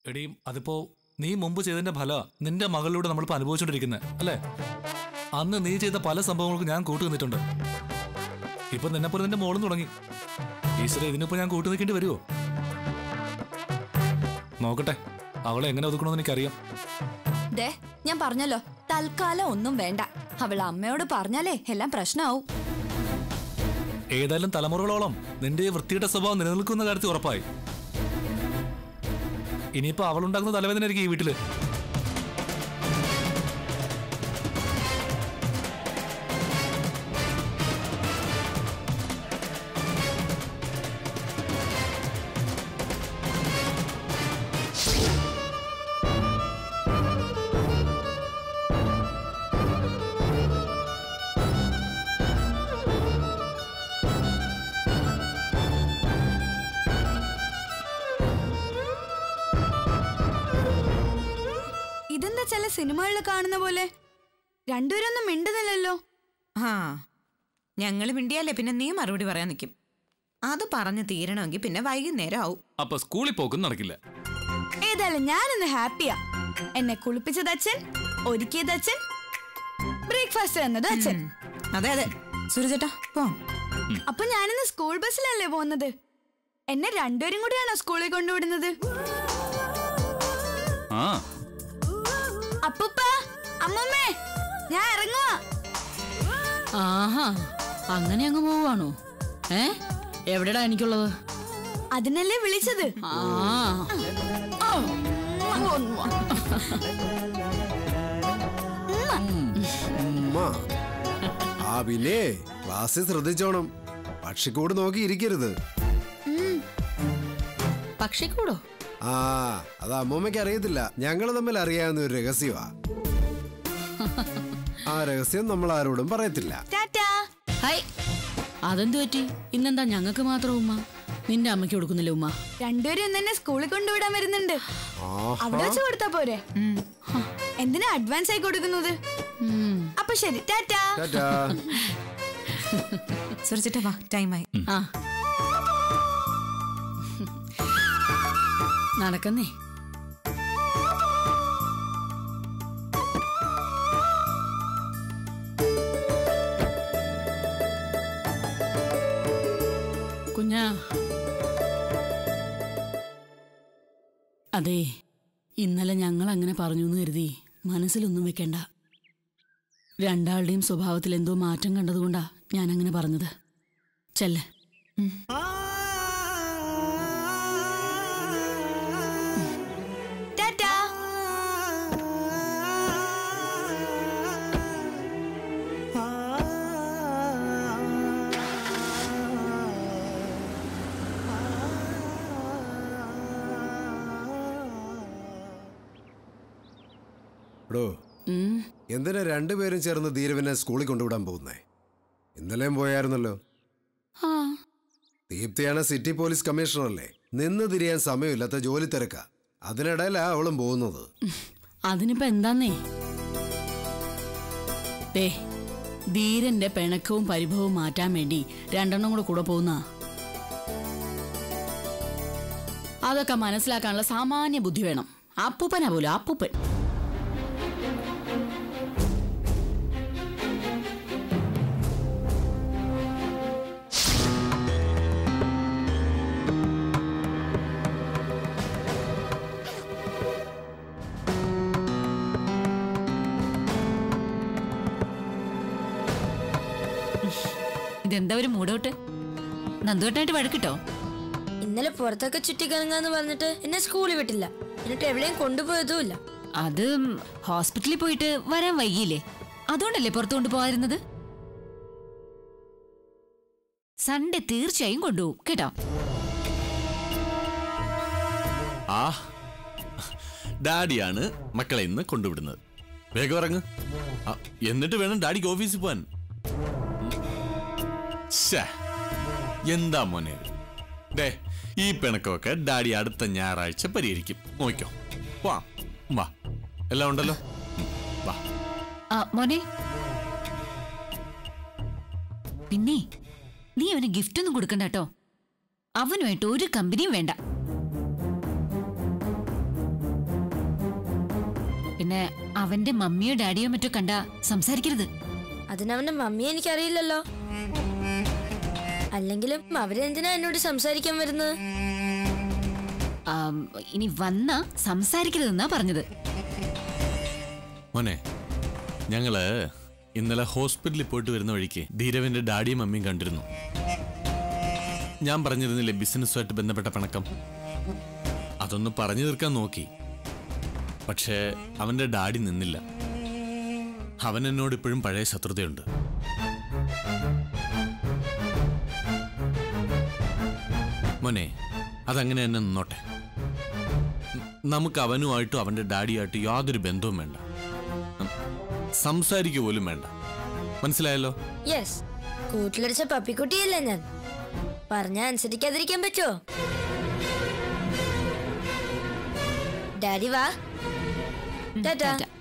എടീ അതിപ്പോ നീ മുമ്പ് ചെയ്തതിന്റെ ഫല നിന്റെ മകളിലൂടെ നമ്മളിപ്പോ അനുഭവിച്ചുകൊണ്ടിരിക്കുന്നത് അല്ലേ അന്ന് നീ ചെയ്ത പല സംഭവങ്ങൾക്കും ഞാൻ കൂട്ടു നിന്നിട്ടുണ്ട് ഇപ്പൊ നിന്നെപ്പോലെ നിന്റെ മോളും തുടങ്ങി ഈശ്വര ഇതിനിപ്പോ ഞാൻ കൂട്ടു നിൽക്കേണ്ടി വരുമോ നോക്കട്ടെ അവളെ എങ്ങനെ ഒതുക്കണമെന്ന് എനിക്കറിയാം ദേ ഞാൻ പറഞ്ഞല്ലോ തൽക്കാലം ഒന്നും വേണ്ട അവൾ അമ്മയോട് പറഞ്ഞാലേ എല്ലാം പ്രശ്നമാവും ഏതായാലും തലമുറകളോളം നിന്റെ ഈ വൃത്തിയുടെ സ്വഭാവം നിലനിൽക്കുന്ന കാര്യത്തിൽ ഉറപ്പായി ഇനിയിപ്പോ അവളുണ്ടാക്കുന്ന തലവേദനയായിരിക്കും ഈ വീട്ടില് ഇതെന്താ ചില സിനിമകളിൽ കാണുന്ന പോലെ രണ്ടുപേരൊന്നും മിണ്ടുന്നില്ലല്ലോ ആ ഞങ്ങൾ മിണ്ടിയാലേ പിന്നെ നീ മറുപടി പറയാൻ നിൽക്കും അത് പറഞ്ഞു തീരണമെങ്കിൽ പിന്നെ വൈകുന്നേരം ആവും അപ്പൊ സ്കൂളിൽ പോക്കും നടക്കില്ല ഏതായാലും ഞാനിന്ന് ഹാപ്പിയാ എന്നെ കുളിപ്പിച്ചത് അച്ഛൻ ഒരുക്കിയത് അച്ഛൻ ബ്രേക്ക്ഫാസ്റ്റ് തന്നത് അച്ഛൻ ഉം. അതെ അതെ സൂരജേട്ടാ പോ അപ്പൊ ഞാനിന്ന് സ്കൂൾ ബസ്സിലല്ലേ പോകുന്നത് എന്നെ രണ്ടുപേരും കൂടിയാണോ സ്കൂളിൽ കൊണ്ടുവിടുന്നത് ആ അപ്പൂപ്പ അമ്മമ്മേ ഞാൻ ഇറങ്ങുവാ ആഹാ അങ്ങനെ അങ്ങ് പോവാണോ ഏ എവിടെടാ എനിക്കുള്ളത് അതിനല്ലേ വിളിച്ചത് ആ ഉമ്മ. ആ പിന്നെ ക്ലാസ്സിൽ ശ്രദ്ധിച്ചോണം പക്ഷിക്കൂട് നോക്കി ഇരിക്കരുത് പക്ഷിക്കൂടോ ആ അത് അമ്മൂമ്മയ്ക്ക് അറിയത്തില്ല ഞങ്ങൾ തമ്മിൽ അറിയാവുന്ന ഒരു രഹസ്യമാ ആ രഹസ്യം നമ്മൾ ആരോടും പറയത്തില്ല ടാറ്റാ ഹൈ അതെന്തു പറ്റി ഇന്നെന്താ ഞങ്ങൾക്ക് മാത്രം ഉമ്മ നിന്റെ അമ്മയ്ക്ക് കൊടുക്കുന്നില്ല ഉമ്മ രണ്ടുപേരും ഇന്ന് എന്നെ സ്കൂളിൽ കൊണ്ടുവിടാൻ വരുന്നുണ്ട് ആഹാ. അവിടെ വെച്ച് കൊടുത്താ പോരെ എന്തിനാ അഡ്വാൻസ് ആയി കൊടുക്കുന്നത് ഉം. അപ്പൊ ശരി ടാറ്റാ ടാറ്റാ സൂരജേട്ടാ വാ ടൈമായി ആ നടക്കുന്നേ കുഞ്ഞാ അതെ ഇന്നലെ ഞങ്ങൾ അങ്ങനെ പറഞ്ഞു എന്ന് കരുതി മനസ്സിലൊന്നും വെക്കണ്ട രണ്ടാളുടെയും സ്വഭാവത്തിൽ എന്തോ മാറ്റം കണ്ടതുകൊണ്ടാ ഞാൻ അങ്ങനെ പറഞ്ഞത് ചെല്ല് ടാറ്റാ എടോ ഉം. എന്തിനാ രണ്ടുപേരും ചേർന്ന് ധീരവിനെ സ്കൂളിൽ കൊണ്ടുവിടാൻ പോകുന്നേ ഇന്നലെയും പോയായിരുന്നല്ലോ ആ ദീപ്തിയാണ് സിറ്റി പോലീസ് കമ്മീഷണറല്ലേ നിന്ന് തിരിയാൻ സമയമില്ലാത്ത ജോലി തിരക്കാ അതിനിടയിലാ അവളും പോകുന്നത് അതിനിപ്പോ എന്താന്നേ ദേ ധീരന്റെ പിണക്കവും പരിഭവവും മാറ്റാൻ വേണ്ടി രണ്ടെണ്ണം കൂടെ കൂടെ പോകുന്ന അതൊക്കെ മനസ്സിലാക്കാനുള്ള സാമാന്യ ബുദ്ധി വേണം അപ്പൂപ്പനാ പോലും അപ്പൂപ്പൻ ഇതെന്താ ഒരു മൂടോട്ട് നന്ദുവട്ടായിട്ട് വഴക്കിട്ടോ ഇന്നലെ പുറത്തൊക്കെ ചുറ്റിക്കറങ്ങാന്ന് പറഞ്ഞിട്ട് എന്നെ സ്കൂളിൽ വിട്ടില്ല എന്നിട്ട് എവിടെയും കൊണ്ടുപോയതുമില്ല അത് ഹോസ്പിറ്റലിൽ പോയിട്ട് വരാൻ വൈകിയില്ലേ അതുകൊണ്ടല്ലേ പുറത്തു കൊണ്ടുപോകാതിരുന്നത് സൺഡേ തീർച്ചയായും കൊണ്ടുപോകും കേട്ടോ ആ ഡാഡിയാണ് മക്കളെ ഇന്ന് കൊണ്ടുവിടുന്നത് വേഗം ഇറങ്ങ് ആ, എന്നിട്ട് വേണം ഡാഡിക്ക് ഓഫീസിൽ പോവാൻ ശ്ശേ, എന്താ മോനെ ഇത്? ദേ ഈ പിണക്കമൊക്കെ ഡാഡി അടുത്ത ഞായറാഴ്ച പരിഹരിക്കും നോക്കിക്കോ വാ വാ എല്ലാം ഉണ്ടല്ലോ ഉം, വാ ആ മോനെ പിന്നെ നീ അവന് ഗിഫ്റ്റ് ഒന്നും കൊടുക്കണ്ട കേട്ടോ അവനുമായിട്ട് ഒരു കമ്പനിയും വേണ്ട പിന്നെ അവന്റെ മമ്മിയോ ഡാഡിയോ മറ്റോ കണ്ട സംസാരിക്കരുത് അതിനവന്റെ മമ്മിയെ എനിക്കറിയില്ലല്ലോ അല്ലെങ്കിലും അവരെന്തിനാ എന്നോട് സംസാരിക്കാൻ വരുന്നത് ആം, ഇനി വന്ന സംസാരിക്കരുതെന്നാ പറഞ്ഞത് മോനെ ഞങ്ങള് ഇന്നലെ ഹോസ്പിറ്റലിൽ പോയിട്ട് വരുന്ന വഴിക്ക് ധീരവിന്റെ ഡാഡിയും മമ്മിയും കണ്ടിരുന്നു ഞാൻ പറഞ്ഞിരുന്നില്ലേ ബിസിനസ്സുമായിട്ട് ബന്ധപ്പെട്ട പിണക്കം അതൊന്ന് പറഞ്ഞു തീർക്കാൻ നോക്കി പക്ഷേ അവന്റെ ഡാഡി നിന്നില്ല അവൻ എന്നോട് ഇപ്പോഴും പഴയ ശത്രുതയുണ്ട് മോനെ അതങ്ങനെ തന്നെ നിന്നോട്ടെ നമുക്ക് അവനുമായിട്ടും അവന്റെ ഡാഡിയായിട്ടും യാതൊരു ബന്ധവും വേണ്ട ഉം. സംസാരിക്കുക പോലും വേണ്ട മനസ്സിലായല്ലോ യെസ് കൂട്ടിലടിച്ച പപ്പിക്കുട്ടിയല്ലേ ഞാൻ പറഞ്ഞ അനുസരിക്കാതിരിക്കാൻ പറ്റുമോ ഡാഡി വാ ടാറ്റാ ടാറ്റ.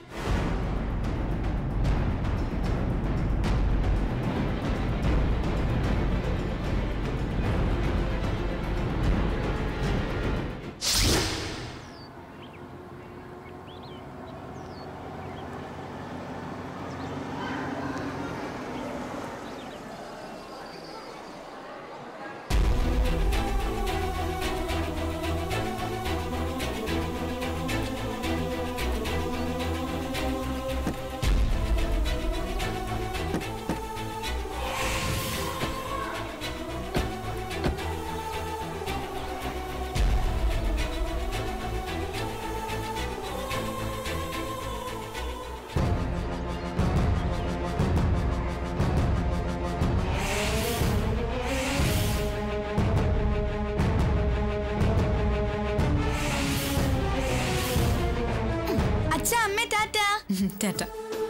അച്ഛ അമ്മ ടാറ്റ ടാറ്റ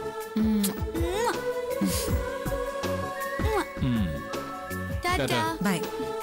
ടാറ്റ ബൈ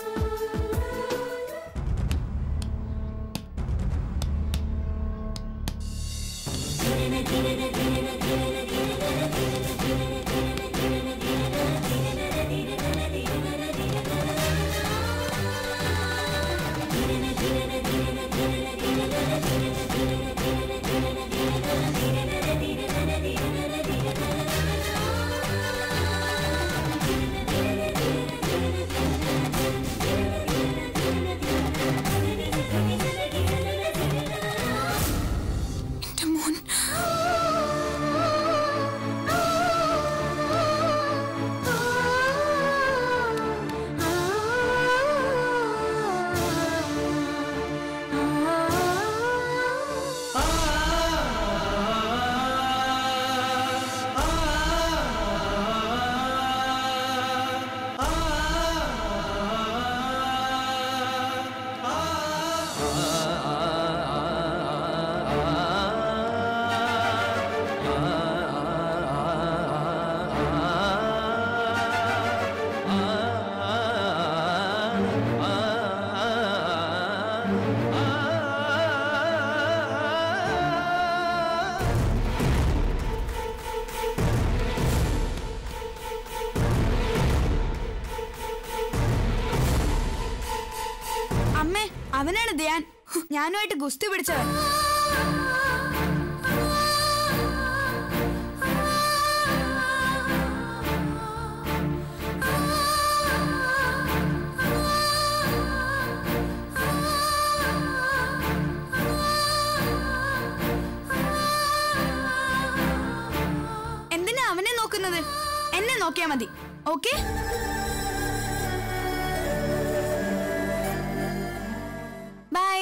അമ്മേ അവനാണ് ധ്യാൻ ഞാനുമായിട്ട് ഗുസ്തി പിടിച്ചവൻ എന്തിനാ അവനെ നോക്കുന്നത് എന്നെ നോക്കിയാ മതി ഓക്കെ ബൈ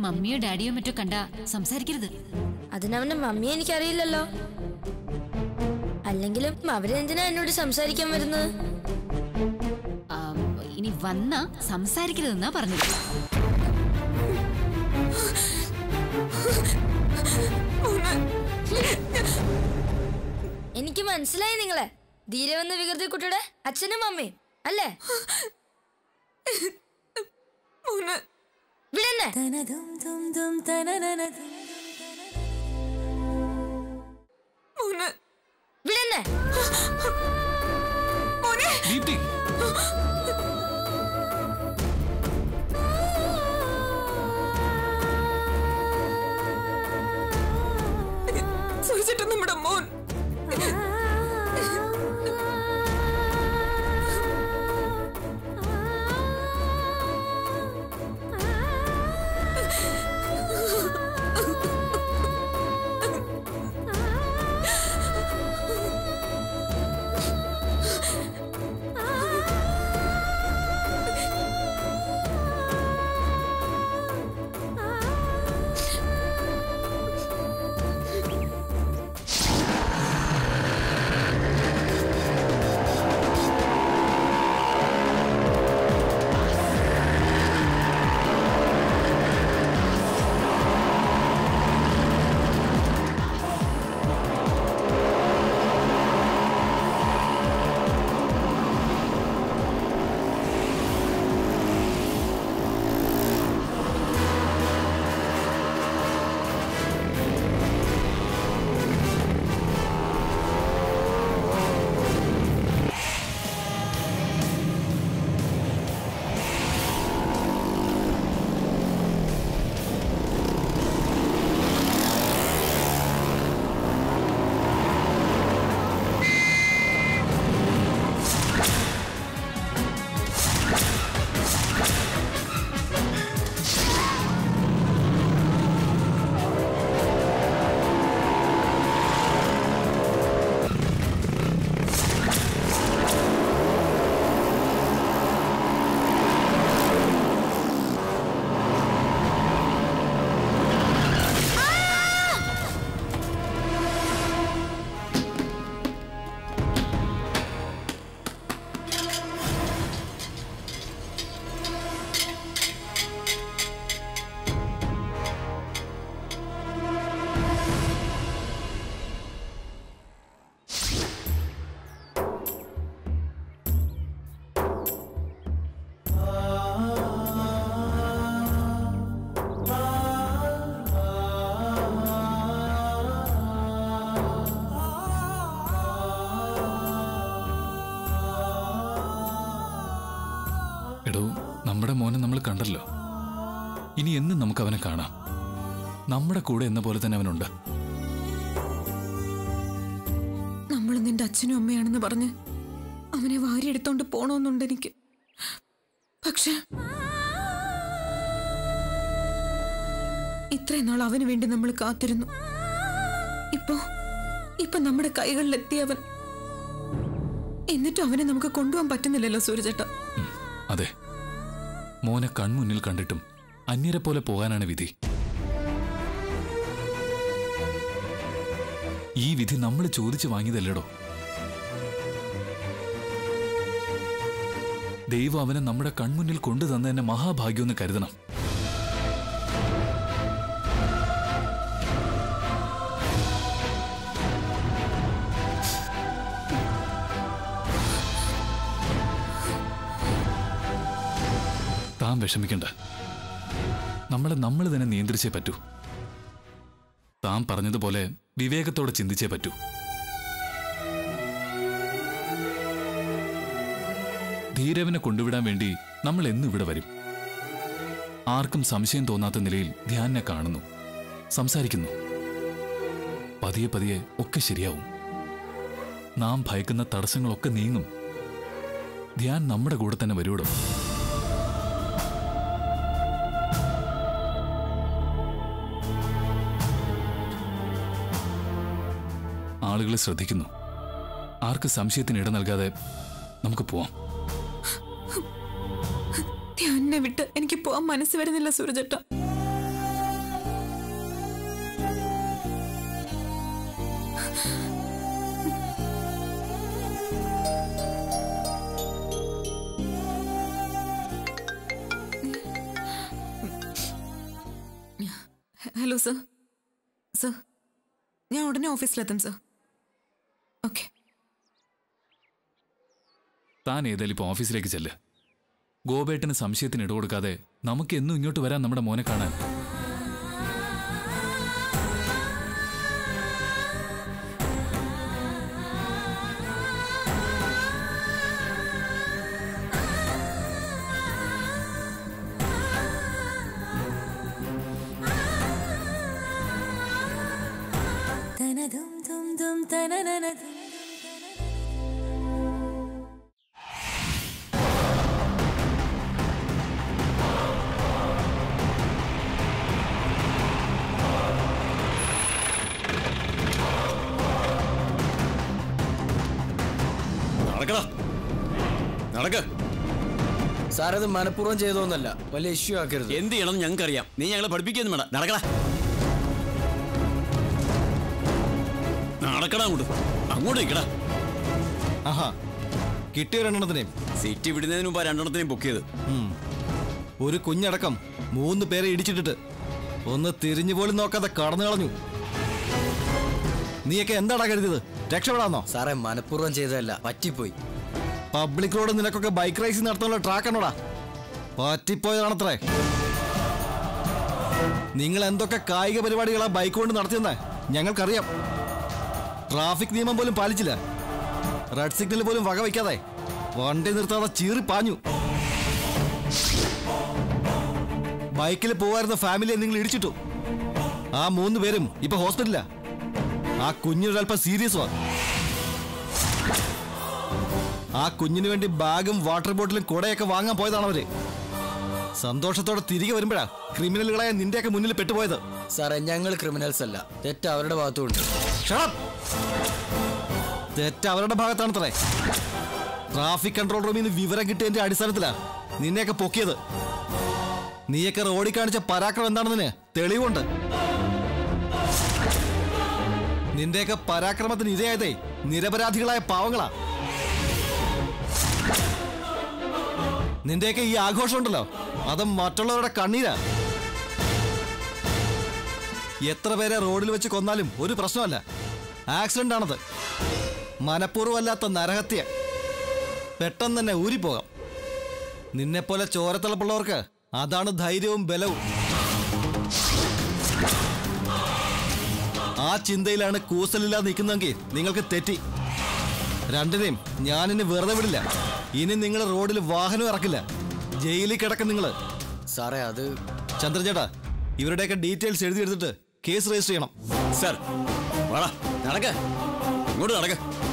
മമ്മിയോ ഡാഡിയോ മറ്റോ കണ്ട സംസാരിക്കരുത് അതിനവന്റെ മമ്മിയെ എനിക്കറിയില്ലല്ലോ അല്ലെങ്കിലും അവരെന്തിനാ എന്നോട് സംസാരിക്കാൻ വരുന്നത് ആ, ഇനി വന്ന സംസാരിക്കരുതെന്നാ പറഞ്ഞത് എനിക്ക് മനസ്സിലായി നിങ്ങളെ ധീരവെന്ന വികൃതി കുട്ടിയുടെ അച്ഛനും അമ്മയും അല്ലേ വിടന്നെ വിടന്നെ ദീപ്തി സൂചിച്ചിട്ട് നമ്മുടെ മോൻ എടോ നമ്മുടെ മോനെ നമ്മൾ കണ്ടല്ലോ ഇനി എന്നും നമുക്ക് അവനെ കാണാം നമ്മുടെ കൂടെ എന്ന പോലെ തന്നെ അവനുണ്ട് നമ്മൾ നിന്റെ അച്ഛനും അമ്മയാണെന്ന് പറഞ്ഞ് അവനെ വാരിയെടുത്തോണ്ട് പോണോന്നുണ്ട് എനിക്ക് പക്ഷെ ഇത്രയും നാൾ അവന് വേണ്ടി നമ്മൾ കാത്തിരുന്നു ഇപ്പോ ഇപ്പൊ നമ്മുടെ കൈകളിലെത്തിയ അവൻ എന്നിട്ടും അവനെ നമുക്ക് കൊണ്ടുപോകാൻ പറ്റുന്നില്ലല്ലോ സൂര്യചേട്ട അതെ മോനെ കൺമുന്നിൽ കണ്ടിട്ടും അന്യരെ പോലെ പോകാനാണ് വിധി ഈ വിധി നമ്മൾ ചോദിച്ചു വാങ്ങിയതല്ലടോ ദൈവം അവനെ നമ്മുടെ കൺമുന്നിൽ കൊണ്ടു തന്നതിന്റെ മഹാഭാഗ്യമെന്ന് കരുതണം താൻ വിഷമിക്കണ്ട നമ്മളെ നമ്മൾ തന്നെ നിയന്ത്രിച്ചേ പറ്റൂ താൻ പറഞ്ഞതുപോലെ വിവേകത്തോടെ ചിന്തിച്ചേ പറ്റൂ ധീരവിനെ കൊണ്ടുവിടാൻ വേണ്ടി നമ്മൾ എന്നും ഇവിടെ വരും ആർക്കും സംശയം തോന്നാത്ത നിലയിൽ ധ്യാനെ കാണുന്നു സംസാരിക്കുന്നു പതിയെ പതിയെ ഒക്കെ ശരിയാവും നാം ഭയക്കുന്ന തടസ്സങ്ങളൊക്കെ നീങ്ങും ധ്യാൻ നമ്മുടെ കൂടെ തന്നെ വരൂടോ ആളുകൾ ശ്രദ്ധിക്കുന്നു ആർക്ക് സംശയത്തിന് ഇട നൽകാതെ നമുക്ക് പോവാം ധ്യാനിനെ വിട്ട് എനിക്ക് പോവാൻ മനസ്സ് വരുന്നില്ല സൂരജേട്ട ഹലോ സർ സർ ഞാൻ ഉടനെ ഓഫീസിലെത്തും സർ ഓക്കെ താൻ ഏതായാലും ഇപ്പോൾ ഓഫീസിലേക്ക് ചെല്ല് ഗോപേട്ടന് സംശയത്തിന് ഇട കൊടുക്കാതെ നമുക്ക് എന്നും ഇങ്ങോട്ട് വരാൻ നമ്മുടെ മോനെ കാണാൻ നടക്കടാ നടക്ക സാറത് മനഃപൂർവ്വം ചെയ്തോന്നല്ല വലിയ ഇഷ്യൂ ആക്കരുത് എന്ത് ചെയ്യണം ഞങ്ങൾക്കറിയാം നീ ഞങ്ങളെ പഠിപ്പിക്കുന്നു വേണ്ട നടക്കടാ നടക്കടാ അങ്ങോട്ട് അങ്ങോട്ട് നിൽക്കടാ ആഹാ കിട്ടിയ രണ്ടെണ്ണത്തിനെയും സീറ്റ് വിടുന്നതിന് മുമ്പ് രണ്ടെണ്ണത്തിനെയും ബുക്ക് ചെയ്ത് ഒരു കുഞ്ഞടക്കം മൂന്ന് പേരെ ഇടിച്ചിട്ടിട്ട് ഒന്ന് തിരിഞ്ഞു പോലും നോക്കാതെ കടന്നു കളഞ്ഞു നീയൊക്കെ എന്താടാ കരുതിയത് രക്ഷപ്പെടാന്നോ സാറേ മനഃപൂർവ്വം ചെയ്തതല്ല പറ്റിപ്പോയി പബ്ലിക് റോഡ് നിനക്കൊക്കെ ബൈക്ക് റേസിംഗ് നടത്താനുള്ള ട്രാക്ക് ആണോടാ പറ്റിപ്പോയതാണത്രേ നിങ്ങൾ എന്തൊക്കെ കായിക പരിപാടികളാ ബൈക്ക് കൊണ്ട് നടത്തിയെന്ന് ഞങ്ങൾക്കറിയാം ട്രാഫിക് നിയമം പോലും പാലിച്ചില്ല റെഡ് സിഗ്നൽ പോലും വക വയ്ക്കാതെ വണ്ടി നിർത്താതെ ചീറി പാഞ്ഞു ബൈക്കിൽ പോകാറുന്ന ഫാമിലിയെ നിങ്ങൾ ഇടിച്ചിട്ടു ആ മൂന്ന് പേരും ഇപ്പൊ ഹോസ്പിറ്റലിലാ ആ കുഞ്ഞിനൊരല്പം സീരിയസ് വാ ആ കുഞ്ഞിന് വേണ്ടി ബാഗും വാട്ടർ ബോട്ടിലും കുടയൊക്കെ വാങ്ങാൻ പോയതാണ് അവര് സന്തോഷത്തോടെ തിരികെ വരുമ്പോഴാ ക്രിമിനലുകളായ നിന്റെയൊക്കെ മുന്നിൽ പെട്ടുപോയത് സാറേ ഞങ്ങൾ ക്രിമിനൽസ് അല്ല തെറ്റ് അവരുടെ ഭാഗത്തുണ്ട് Shut up! തെറ്റ് അവരുടെ ഭാഗത്താണത്രേ ട്രാഫിക് കൺട്രോൾ റൂമിൽ നിന്ന് വിവരം കിട്ടിയതിന്റെ അടിസ്ഥാനത്തിലാ നിന്നെയൊക്കെ പൊക്കിയത് നീയൊക്കെ റോഡിൽ കാണിച്ച പരാക്രമം എന്താണെന്നതിന് തെളിവുണ്ട് നിന്റെയൊക്കെ പരാക്രമത്തിന് ഇരയായതേ നിരപരാധികളായ പാവങ്ങളാ നിന്റെയൊക്കെ ഈ ആഘോഷം ഉണ്ടല്ലോ അത് മറ്റുള്ളവരുടെ കണ്ണീരാ എത്ര പേരെ റോഡിൽ വെച്ച് കൊന്നാലും ഒരു പ്രശ്നമല്ല ആക്സിഡന്റ് ആണത് മനഃപൂർവ്വമല്ലാത്ത നരഹത്യ പെട്ടെന്ന് തന്നെ ഊരിപ്പോകാം നിന്നെപ്പോലെ ചോരത്തിളപ്പുള്ളവർക്ക് അതാണ് ധൈര്യവും ബലവും ആ ചിന്തയിലാണ് കൂസലില്ലാതെ നിൽക്കുന്നതെങ്കിൽ നിങ്ങൾക്ക് തെറ്റി രണ്ടിനെയും ഞാനിനി വെറുതെ വിടില്ല ഇനി നിങ്ങൾ റോഡിൽ വാഹനം ഇറക്കില്ല ജയിലിൽ കിടക്കും നിങ്ങൾ സാറേ അത് ചന്ദ്രചേട്ടാ ഇവരുടെയൊക്കെ ഡീറ്റെയിൽസ് എഴുതിയെടുത്തിട്ട് കേസ് രജിസ്റ്റർ ചെയ്യണം സർ വാടാ നടക്ക ഇങ്ങോട്ട് നടക്ക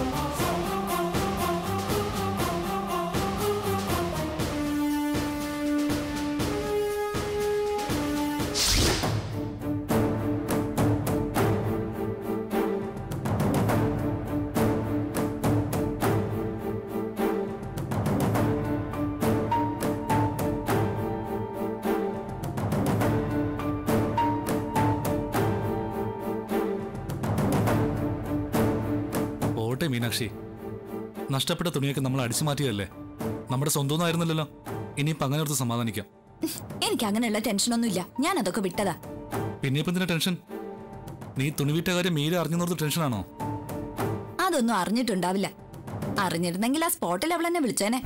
പോട്ടെ മീനാക്ഷി നഷ്ടപ്പെട്ട തുണിയൊക്കെ നമ്മൾ അടിച്ചു മാറ്റിയതല്ലേ നമ്മുടെ സ്വന്തമൊന്നായിരുന്നല്ലോ ഇനിയിപ്പോൾ അങ്ങനെ ഓർത്ത് സമാധാനിക്കാം എനിക്ക് അങ്ങനെയുള്ള ടെൻഷനൊന്നുമില്ല ഞാൻ അതൊക്കെ വിട്ടതാ പിന്നെ ഇപ്പം എന്തിനാ ടെൻഷൻ നീ തുണി വിറ്റ കാര്യം മീര അറിഞ്ഞു ടെൻഷനാണോ അതൊന്നും അറിഞ്ഞിട്ടുണ്ടാവില്ല അറിഞ്ഞിരുന്നെങ്കിൽ ആ സ്പോട്ടിൽ അവൾ എന്നെ വിളിച്ചേനെ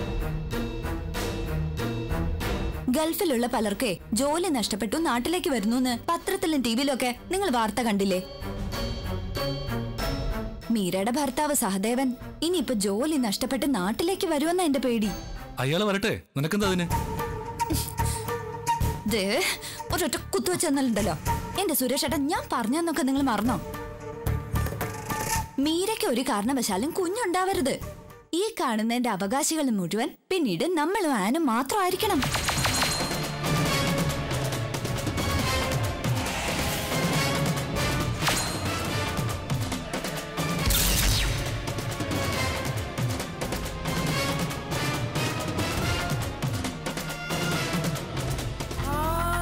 ഗൾഫിലുള്ള പലർക്കേ ജോലി നഷ്ടപ്പെട്ടു നാട്ടിലേക്ക് വരുന്നു പത്രത്തിലും ടിവിയിലും ഒക്കെ നിങ്ങൾ വാർത്ത കണ്ടില്ലേ മീരയുടെ ഭർത്താവ് സഹദേവൻ ഇനിയിപ്പോ ജോലി നഷ്ടപ്പെട്ട് നാട്ടിലേക്ക് വരുമെന്ന എന്റെ പേടി അയാൾ വരട്ടെ നിനക്കെന്താ അതിന് ദേ ഒരൊറ്റ കുത്തുവെച്ച് തന്നല്ലോ എന്റെ സുരേഷ് ഏട്ടാ ഞാൻ പറഞ്ഞെന്നൊക്കെ നിങ്ങൾ മറന്നോ മീരയ്ക്ക് ഒരു കാരണവശാലും കുഞ്ഞുണ്ടാവരുത് ഈ കാണുന്നതിന്റെ അവകാശികൾ മുഴുവൻ പിന്നീട് നമ്മളും ആനും മാത്രമായിരിക്കണം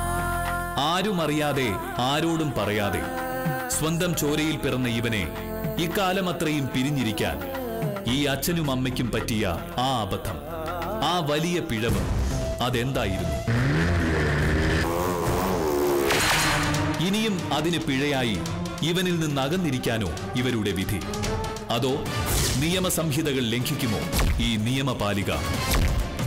ആരും അറിയാതെ ആരോടും പറയാതെ സ്വന്തം ചോരയിൽ പിറന്ന ഇവനെ ഇക്കാലം അത്രയും പിരിഞ്ഞിരിക്കാൻ ഈ അച്ഛനും അമ്മയ്ക്കും പറ്റിയ ആ അബദ്ധം ആ വലിയ പിഴവ് അതെന്തായിരുന്നു ഇനിയും അതിന് പിഴയായി ഇവനിൽ നിന്ന് അകന്നിരിക്കാനോ ഇവരുടെ വിധി അതോ നിയമസംഹിതകൾ ലംഘിക്കുമോ ഈ നിയമപാലിക